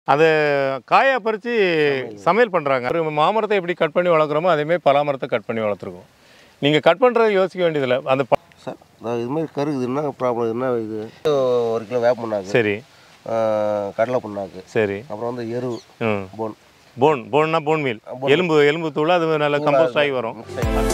அதை காயா பறித்து சமையல் பண்ணுறாங்க ஒரு மாமரத்தை எப்படி கட் பண்ணி வளர்க்குறோமோ அதேமாதிரி பலாமரத்தை கட் பண்ணி வளர்த்துருக்கோம் நீங்கள் கட் பண்ணுறத யோசிக்க வேண்டியதில்லை அந்த ப- சார் அதாவது இது மாதிரி கருகுது என்ன ப்ராப்ளம் என்ன இது ஒரு கிலோ வேப்ப புண்ணாக்கு சரி ஆஹ் கடலை புண்ணாக்கு சரி அப்புறம் வந்து எரு ம் போன் போன் போன்னா போன் மீல் எலும்பு எலும்பு தூள் அது நல்லா கம்போஸ்ட் ஆகி வரும்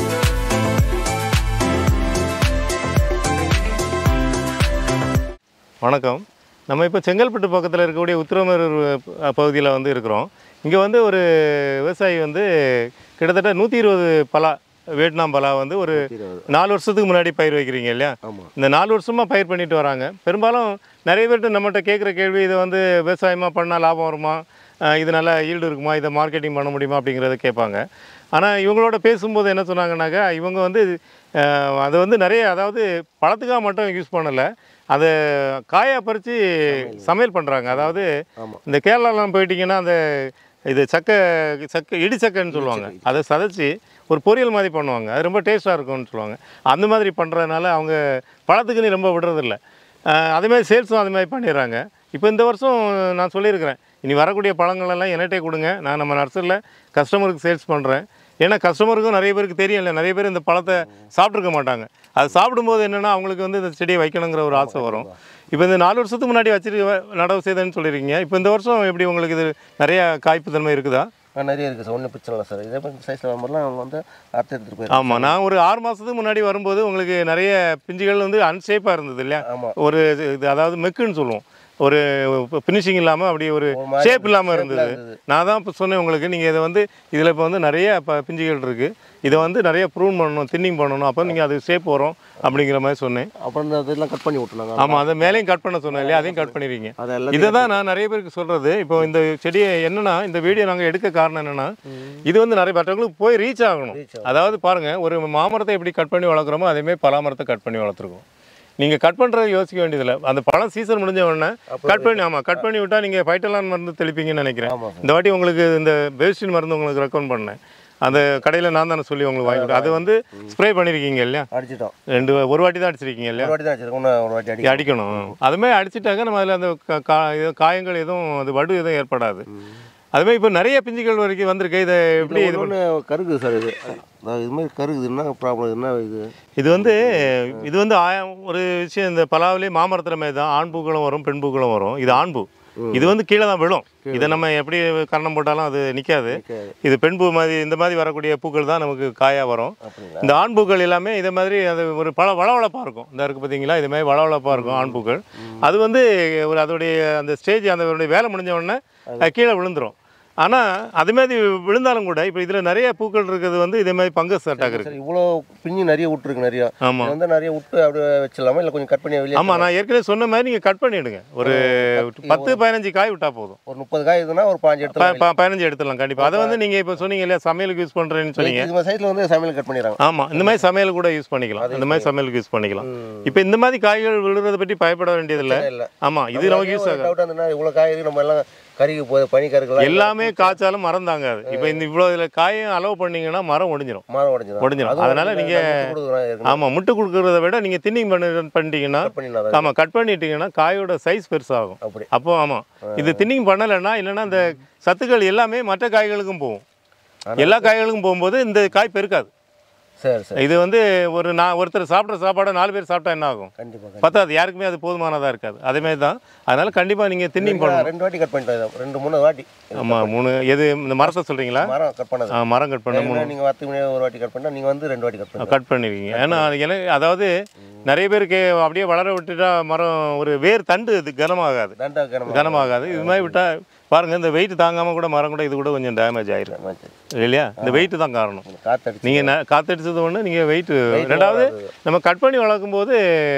வணக்கம் நம்ம இப்போ செங்கல்பட்டு பக்கத்தில் இருக்கக்கூடிய உத்திரமேரூர் பகுதியில் வந்து இருக்கிறோம் இங்கே வந்து ஒரு விவசாயி வந்து கிட்டத்தட்ட நூற்றி இருபது பலா வியட்நாம் பலா வந்து ஒரு இருபது. நாலு வருஷத்துக்கு முன்னாடி பயிர் வைக்கிறீங்க இல்லையா ஆமாம் இந்த நாலு வருஷமாக பயிர் பண்ணிட்டு வராங்க பெரும்பாலும் நிறைய பேர்கிட்ட நம்மகிட்ட கேட்குற கேள்வி இதை வந்து விவசாயமாக பண்ணால் லாபம் வருமா அஹ் இது நல்லா ஈல்டு இருக்குமா இதை மார்க்கெட்டிங் பண்ண முடியுமா அப்படிங்கிறத கேட்பாங்க ஆனால் இவங்களோட பேசும்போது என்ன சொன்னாங்கன்னாக்கா இவங்க வந்து அஹ், அதை வந்து நிறைய அதாவது பழத்துக்காக மட்டும் யூஸ் பண்ணலை அதை காயாக பறித்து சமையல் பண்ணுறாங்க அதாவது ஆமாம் இந்த கேரளாலாம் போயிட்டீங்கன்னா அந்த இது சக்கை சக்கை இடி சக்கைன்னு சொல்லுவாங்க அதை சதைச்சி ஒரு பொரியல் மாதிரி பண்ணுவாங்க அது ரொம்ப டேஸ்ட்டாக இருக்கும்னு சொல்லுவாங்க அந்த மாதிரி பண்ணுறதுனால அவங்க பழத்துக்குன்னு ரொம்ப விடுறதில்ல அஹ் அதே மாதிரி சேல்ஸும் அது மாதிரி பண்ணிடுறாங்க இப்போ இந்த வருஷம் நான் சொல்லியிருக்கிறேன் இனி வரக்கூடிய பழங்களெல்லாம் என்கிட்டே கொடுங்க நான் நம்ம நர்சரியில் கஸ்டமருக்கு சேல்ஸ் பண்ணுறேன் ஏன்னா கஸ்டமருக்கும் நிறைய பேருக்கு தெரியும்ல நிறைய பேர் இந்த பழத்தை சாப்பிட்ருக்க மாட்டாங்க அது சாப்பிடும்போது என்னென்னா அவங்களுக்கு வந்து இந்த செடியை வைக்கணுங்கிற ஒரு ஆசை வரும் இப்போ இந்த நாலு வருஷத்துக்கு முன்னாடி வச்சிருக்க நடவு செய்தேன்னு சொல்லியிருக்கீங்க இப்போ இந்த வருஷம் எப்படி உங்களுக்கு இது நிறைய காய்ப்பு தன்மை இருக்குதா ஆ, நிறைய இருக்குது சார் ஒன்றும் பிரச்சனை இல்லை சார் இதே மாதிரி சைஸில் வரும்போதுலாம் அவங்க வந்து அறுத்து எடுத்துகிட்டு போயிருக்காங்க ஆமாம் நான் ஒரு ஆறு மாதத்துக்கு முன்னாடி வரும்போது உங்களுக்கு நிறைய பிஞ்சுகள் வந்து அன்ஷேப்பாக இருந்தது இல்லையா ஆமாம் ஒரு இது அதாவது மெக்குன்னு சொல்லுவோம் ஒரு ஃபினிஷிங் இல்லாமல் அப்படி ஒரு ஒரு மாதிரி ஷேப் இல்லாமல் shape இருந்தது இருந்தது. நான் தான் இப்போ சொன்னேன் உங்களுக்கு நீங்கள் இதை வந்து இதில் இப்போ வந்து நிறைய இப்போ பிஞ்சுகள் இருக்குது இதை வந்து நிறைய ப்ரூன் பண்ணணும் தின்னிங் பண்ணணும் அப்போ நீங்கள் அது ஷேப் வரும் அப்படிங்கிற மாதிரி சொன்னேன் அப்புறம் இந்த இதெல்லாம் கட் பண்ணி விட்டுனாங்க ஆமாம் அதை மேலேயும் கட் பண்ண சொன்னேன் இல்லையா அதையும் கட் பண்ணிடுவீங்க அதை எல்லாம் இதை தான் நான் நிறைய பேருக்கு சொல்கிறது இப்போ இந்த செடியை என்னன்னா இந்த வீடியோ நாங்கள் எடுக்க காரணம் என்னென்னா இது வந்து நிறைய மற்றவங்களுக்கு போய் ரீச் ஆகணும் Reach அதாவது பாருங்கள் ஒரு மாமரத்தை எப்படி கட் பண்ணி வளர்க்குறோமோ அதேமாதிரி பலாமரத்தை கட் பண்ணி வளர்த்துருக்கோம் நீங்கள் கட் பண்ணுறத யோசிக்க வேண்டியதில்லை அந்த பழம் சீசன் முடிஞ்ச உடனே கட் பண்ணி ஆமாம் கட் பண்ணி விட்டால் நீங்கள் ஃபைட்டலான் மருந்து தெளிப்பீங்கன்னு நினைக்கிறேன் ஆமாம் சார் இந்த வாட்டி உங்களுக்கு இந்த பேஸ்டின் மருந்து உங்களுக்கு ரெக்கமெண்ட் பண்ணேன் அந்த கடையில் நான் தானே சொல்லி உங்களுக்கு வாங்கி கொடுத்தேன். அது வந்து ஸ்ப்ரே பண்ணியிருக்கீங்க இல்லையா அடிச்சிட்டோம் ரெண்டு ஒரு வாட்டி தான் அடிச்சிருக்கீங்க இல்லையா ஒரு வாட்டி தான் அடிச்சிருக்கோம் இன்னும் ஒரு வாட்டி அடி அடிக்கணும் அதுமாதிரி அடிச்சிட்டாக்க நம்ம அதில் அந்த கா- கா- இது காயங்கள் எதுவும் அது வடு எதுவும் ஏற்படாது அதுமாதிரி இப்போ நிறைய பிஞ்சுகள் வரைக்கும் வந்திருக்கு இதை எப்படி இது ஒன்று கருகுது சார் இது அதாவது இது மாதிரி கருகுது என்ன ப்ராப்ளம் என்ன இது இது வந்து இது வந்து ஆய- ஒரு விஷயம் இந்த பலாவிலே மாமரத்தில் மாதிரி தான் ஆண் பூக்களும் வரும் பெண் பூக்களும் வரும் இது ஆண் பூ இது வந்து கீழே தான் விழும் இதை நம்ம எப்படி கரணம் போட்டாலும் அது நிற்காது நிக்காது. இது பெண் பூ மாதிரி இந்த மாதிரி வரக்கூடிய பூக்கள் தான் நமக்கு காயாக வரும் அப்படிங்களா இந்த ஆண் பூக்கள் எல்லாமே இதே மாதிரி அது ஒரு பல வளவளப்பாக இருக்கும் இந்த இருக்குது பார்த்தீங்களா இது மாதிரி வளவளப்பாக இருக்கும் ஆண் பூக்கள் அது வந்து ஒரு அதோடைய அந்த ஸ்டேஜ் அந்த அதோடைய வேலை முடிஞ்ச உடனே அது கீழே விழுந்துரும் ஆனால் அது மாதிரி விழுந்தாலும் கூட இப்போ இதில் நிறைய பூக்கள் இருக்கிறது வந்து இதே மாதிரி பங்கஸ் அட்டாக் இருக்குது சார் இவ்வளோ பிஞ்சு நிறைய விட்டுருக்கு நிறைய ஆமாம் இது வந்து நிறைய விட்டு அப்படியே வச்சிடலாமா இல்லை கொஞ்சம் கட் பண்ணி வெளியே ஆமாம் நான் ஏற்கனவே சொன்ன மாதிரி நீங்கள் கட் பண்ணிவிடுங்க ஒரு பத்து பதினஞ்சு காய் விட்டால் போதும் ஒரு முப்பது காய் இதுனா ஒரு பாஞ்சு ப- எடுத்து ப- பதினஞ்சு எடுத்துடலாம் கண்டிப்பாக அதை வந்து நீங்கள் இப்போ சொன்னீங்க இல்லையா சமையலுக்கு யூஸ் பண்ணுறேன்னு சொன்னீங்க இது சைடில் வந்து சமையல் கட் பண்ணிடுறாங்க ஆமாம் இந்த மாதிரி சமையல் கூட யூஸ் பண்ணிக்கலாம் இந்த மாதிரி சமையலுக்கு யூஸ் பண்ணிக்கலாம் இப்போ இந்த மாதிரி காய்கள் விழுறதை பற்றி பயப்பட வேண்டியதில்லை இல்லை ஆமாம் இது நமக்கு யூஸ் ஆகும் டவுட் இருந்ததுன்னா இவ்வளோ காய் இருக்கு நம்ம எல்லாம் கறிக்கு போகுது பனி கருக்கலாம் எல்லாமே காய்ச்சாலும் மரம் தாங்காது இப்போ இந்த இவ்வளோ இதில் காயும் அலோவ் பண்ணீங்கன்னா மரம் ஒடிஞ்சிரும் மாதம் உடஞ்சிடும் ஒடிஞ்சிரும் அதனால நீங்கள் ஆமாம் முட்டு கொடுக்கறத விட நீங்கள் தின்னிங் பண்ணி பண்ணிட்டீங்கன்னா கட் பண்ணிடலாம் ஆமாம் கட் பண்ணிட்டீங்கன்னா காயோட சைஸ் பெருசாகும் அப்படி அப்போ ஆமாம் இது தின்னிங் பண்ணலைன்னா இல்லைன்னா இந்த சத்துக்கள் எல்லாமே மற்ற காய்களுக்கும் போகும் எல்லா காய்களுக்கும் போகும்போது இந்த காய் பெருக்காது சரி சரி இது வந்து ஒரு நான் ஒருத்தர் சாப்பிட்ற சாப்பாடை நாலு பேர் சாப்பிட்டா என்ன ஆகும் கண்டிப்பாக பத்தாது யாருக்குமே அது போதுமானதாக இருக்காது அதேமாதிரி தான் அதனால் கண்டிப்பாக நீங்கள் தின்னிங் பண்ணணும் ரெண்டு வாட்டி கட் பண்ணிட்டோம் ரெண்டு மூணு வாட்டி ஆமாம் மூணு எது இந்த மரத்தை சொல்கிறீங்களா மரம் கட் பண்ணது ஆ, மரம் கட் பண்ண மூணு நீங்கள் வாரத்துக்கு முன்னாடி ஒரு வாட்டி கட் பண்ணால் நீங்கள் வந்து ரெண்டு வாட்டி கட் பண்ணி கட் பண்ணிருக்கீங்க ஏன்னா அது எனக்கு அதாவது நிறைய பேருக்கு அப்படியே வளர விட்டுட்டா மரம் ஒரு வேர் தண்டு இது கனமாகாது தண்டா கிணமா கனமாகாது இது மாதிரி விட்டால் பாருங்கள் இந்த வெயிட் தாங்காமல் கூட மரம் கூட இது கூட கொஞ்சம் டேமேஜ் ஆயிரும் இல்லையா இந்த வெயிட் தான் காரணம் காத்தடிச்சு நீங்கள் காற்றடிச்சது ஒன்று நீங்கள் வெயிட் ரெண்டாவது நம்ம கட் பண்ணி வளர்க்கும் போது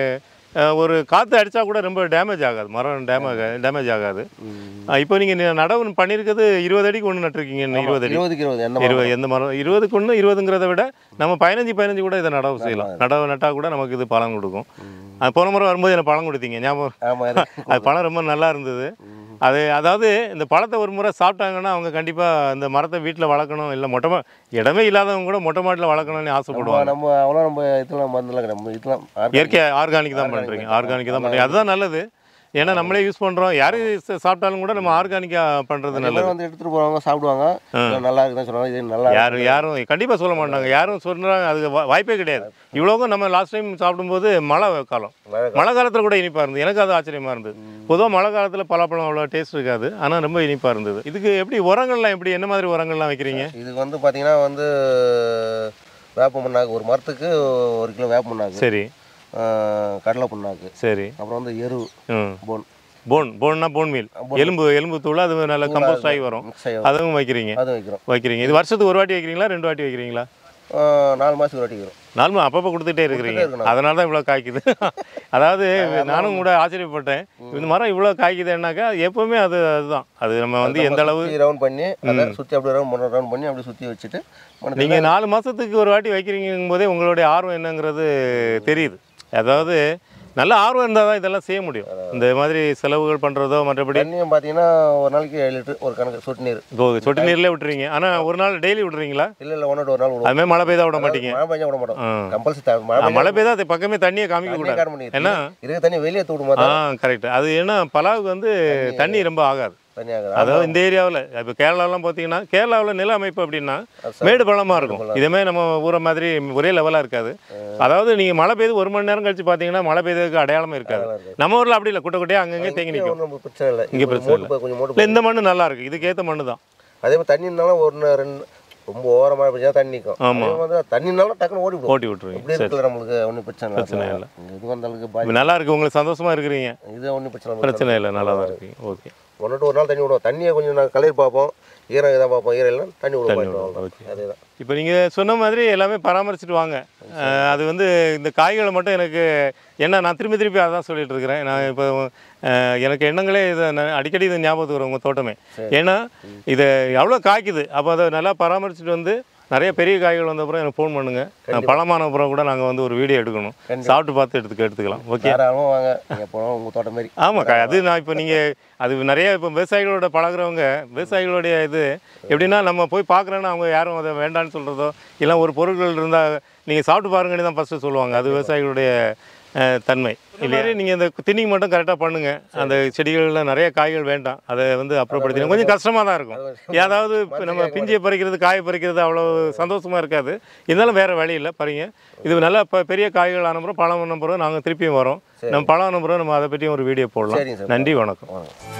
அஹ், ஒரு காற்று அடித்தா கூட ரொம்ப டேமேஜ் ஆகாது மரம் டேமேஜ் டேமேஜ் ஆகாது அஹ், இப்போ நீங்கள் நடவு பண்ணியிருக்கிறது இருபது அடிக்கு ஒன்று நட்டுருக்கீங்க இன்னும் இருபது அடி இருபதுக்கு இருபது என்ன மரம்? இருபது எந்த மரம் இருபதுக்கு ஒன்று இருபதுங்கிறத விட நம்ம பதினஞ்சு பதினஞ்சு கூட இதை நடவு செய்யலாம் நடவு நட்டால் கூட நமக்கு இது பலன் கொடுக்கும் அது போன முறை வரும்போது எனக்கு பழம் கொடுத்தீங்க ஞாபகம் ஆமா இருக்கு. அது பழம் ரொம்ப நல்லா இருந்தது அது அதாவது இந்த பழத்தை ஒரு முறை சாப்பிட்டாங்கன்னா அவங்க கண்டிப்பாக இந்த மரத்தை வீட்டில் வளர்க்கணும் இல்லை மொட்டை மா இடமே இல்லாதவங்க கூட மொட்டை மாட்டில் வளர்க்கணும்னு ஆசைப்படுவாங்க நம்ம அவ்வளோ நம்ம இதெல்லாம் மருந்துலாம் கிடையாது நம்ம இதெல்லாம் ஆர்கானிக் இயற்கை ஆர்கானிக் தான் பண்ணுறீங்க ஆர்கானிக் தான் பண்ணுறீங்க அதுதான் நல்லது ஏன்னா நம்மளே யூஸ் பண்ணுறோம் யார் சாப்பிட்டாலும் கூட நம்ம ஆர்கானிக்காக பண்ணுறது நல்லது எல்லாரும் வந்து எடுத்துகிட்டு போவாங்க சாப்பிடுவாங்க இது நல்லா இருக்குதுன்னு சொல்லுவாங்க இது நல்லா யாரும் யாரும் கண்டிப்பாக சொல்ல மாட்டாங்க யாரும் சொல்கிறாங்க அதுக்கு வா- வாய்ப்பே கிடையாது இவ்வளோக்கும் நம்ம லாஸ்ட் டைம் சாப்பிடும்போது மழை காலம் மழை மழை காலத்தில் கூட இனிப்பாக இருந்தது எனக்கு அது ஆச்சரியமாக இருந்தது பொதுவாக மழை காலத்தில் பலாப்பழம் அவ்வளோ டேஸ்ட் இருக்காது ஆனால் ரொம்ப இனிப்பாக இருந்தது இதுக்கு எப்படி உரங்கள்லாம் எப்படி என்ன மாதிரி உரங்கள்லாம் வைக்கிறீங்க இது வந்து பார்த்தீங்கன்னா வந்து வேப்ப புண்ணாக்கு ஒரு மரத்துக்கு ஒரு கிலோ வேப்ப புண்ணாக்கு சரி ஆஹ் கடலை புண்ணாக்கு சரி அப்புறம் வந்து எரு ம் போன் போன் போன்னா போன் மீல் எலும்பு எலும்பு தூள் அது நல்லா கம்போஸ்ட் ஆகி வரும் மிக்ஸ் ஆகி அதுவும் வைக்கிறீங்க அதுவும் வைக்கிறோம் வைக்கிறீங்க இது வருஷத்துக்கு ஒரு வாட்டி வைக்கிறீங்களா ரெண்டு வாட்டி வைக்கிறீங்களா ஆஹ் நாலு மாதத்துக்கு ஒரு வாட்டி வரும் நார்மல் அப்பப்போ கொடுத்துட்டே இருக்கிறீங்க இருக்கணும். அதனால தான் இவ்வளோ காய்க்குது அதாவது நானும் கூட ஆச்சரியப்பட்டேன் இந்த மரம் இவ்வளோ காய்க்குதுன்னாக்கா எப்பவுமே அது அதுதான் அது நம்ம வந்து எந்த அளவு ரவுண்ட் பண்ணி அதை சுற்றி அப்படியே ரவுண்ட் மூணு ரவுண்ட் பண்ணி அப்படியே சுற்றி வச்சுட்டு மண் நீங்கள் நாலு மாதத்துக்கு ஒரு வாட்டி வைக்கிறீங்கும் போதே உங்களுடைய ஆர்வம் என்னங்கிறது தெரியுது அதாவது நல்ல ஆர்வம் இருந்தால் தான் இதெல்லாம் செய்ய முடியும் இந்த மாதிரி செலவுகள் பண்ணுறதோ மற்றபடி தண்ணியும் பார்த்தீங்கன்னா ஒரு நாளைக்கு ஏழு லிட்டர் ஒரு கணக்கு சொட்டு நீர் இப்போ சொட்டு நீர்லேயே விட்டுறீங்க ஆனால் ஒரு நாள் டெய்லி விடுறீங்களா இல்லை இல்லை ஒன்று ஒரு நாள் விடுவோம் அதுமாதிரி மழை பெய்தா விட மாட்டீங்க மழை பெஞ்சா விட மாட்டோம் ஆ. கம்பல்சரி மழை ஆ, மழை பெய்தா அது பக்கமே தண்ணியை காமிக்க தண்ணியே கூடாது காட்ட முடியாது ஏன்னா இருக்க தண்ணி வெளியே தூடும் போது ஆ கரெக்ட் அது ஏன்னா பலாவுக்கு வந்து தண்ணி ரொம்ப ஆகாது தண்ணி ஆகுது அதாவது இந்த ஏரியாவில் இப்போ கேரளாலாம் பார்த்தீங்கன்னா கேரளாவில் நில அமைப்பு அப்படின்னா மேடு பள்ளமாக இருக்கும் இதேமாதிரி நம்ம ஊரை மாதிரி ஒரே லெவலாக இருக்காது அதாவது நீங்கள் மழை பெய்து ஒரு மணி நேரம் கழிச்சு பார்த்தீங்கன்னா மழை பெய்ததுக்கு அடையாளமே இருக்காது நம்ம ஊரில் அப்படி இல்லை குட்டை குட்டையாக அங்கங்கே தேங்கி நிற்கும் ஒன்றும் பிரச்சனை இல்லை இங்க இங்க பிரச்சனை மோட்டு போய் கொஞ்சம் மோட்டு இல்லை இந்த மண்ணு நல்லா இருக்கு இதுக்கேற்ற மண்ணு தான் அதே மாதிரி தண்ணி இருந்தாலும் ஒரு ரெண்டு ரொம்ப ஓரமாக பெஞ்சா தண்ணி நிற்கும் ஆமா. அதே மாதிரி தண்ணினாலும் டக்குன்னு ஓடி விடும் ஓட்டி விட்டுருவீங்க இப்படி இருக்குல்ல நம்மளுக்கு ஒன்றும் பிரச்சனை பிரச்சனை இல்லை இல்லை. இங்க இது வந்த அளவுக்கு பாதி இப்போ நல்லா இருக்கு உங்களுக்கு சந்தோஷமா இருக்கிறீங்க இது ஒன்றும் பிரச்சனை இல்லை பிரச்சனை இல்லை நல்லா தான் இருக்கீங்க ஓகே ஒன்று ஒரு நாள் தண்ணி விடுவோம் தண்ணியை கொஞ்சம் நாங்கள் கலர் பார்ப்போம் ஈரம் இதாக பார்ப்போம் ஈரம் இல்லை தண்ணி விடுவோம் ஓகே அதே தான் இப்போ நீங்கள் சொன்ன மாதிரி எல்லாமே பராமரிச்சுட்டு வாங்க அஹ் அது வந்து இந்த காய்களை மட்டும் எனக்கு என்ன நான் திரும்பி திருப்பி அதான் சொல்லிட்டு இருக்கிறேன் நான் இப்போ அஹ் எனக்கு எண்ணங்களே இதை நான் அடிக்கடி இது ஞாபகத்துக்கு வரும் உங்கள் தோட்டமே ஏன்னா இதை எவ்வளோ காய்க்குது அப்போ அதை நல்லா பராமரிச்சுட்டு வந்து நிறைய பெரிய காய்கள் வந்த அப்புறம் எனக்கு ஃபோன் பண்ணுங்க நான் பழமான அப்புறம் கூட நாங்கள் வந்து ஒரு வீடியோ எடுக்கணும் சாப்பிட்டு பார்த்து எடுத்துக்க எடுத்துக்கலாம் ஓகே தாராளமாக வாங்க நீங்கள் போனோம் உங்கள் தோட்டம் மாதிரி ஆமாக்கா அது நான் இப்போ நீங்கள் அது நிறைய இப்போ விவசாயிகளோட பழகுறவங்க விவசாயிகளுடைய இது எப்படின்னா நம்ம போய் பார்க்குறோன்னா அவங்க யாரும் அதை வேண்டான்னு சொல்கிறதோ இல்லை ஒரு பொருட்கள் இருந்தால் நீங்கள் சாப்பிட்டு பாருங்கன்னு தான் ஃபஸ்ட்டு சொல்லுவாங்க அது விவசாயிகளுடைய அஹ், தன்மை இல்லையா நீங்கள் இந்த திணிக்கு மட்டும் கரெக்டாக பண்ணுங்கள் அந்த செடிகளில் நிறைய காய்கள் வேண்டாம் அதை வந்து அப்புறப்படுத்தினா கொஞ்சம் கஷ்டமாக தான் இருக்கும் ஏதாவது இப்போ நம்ம பிஞ்சியை பறிக்கிறது காயை பறிக்கிறது அவ்வளோ சந்தோஷமாக இருக்காது இருந்தாலும் வேறு வழி இல்லை பாருங்க இது நல்லா இப்போ பெரிய காய்கள் ஆன பிறகு பழம் ஆன பிறகு நாங்கள் திருப்பியும் வரோம் நம்ம பழம் ஆன பிறகு நம்ம அதை பற்றியும் ஒரு வீடியோ போடலாம் சரிங்க சார் நன்றி வணக்கம் வாங்க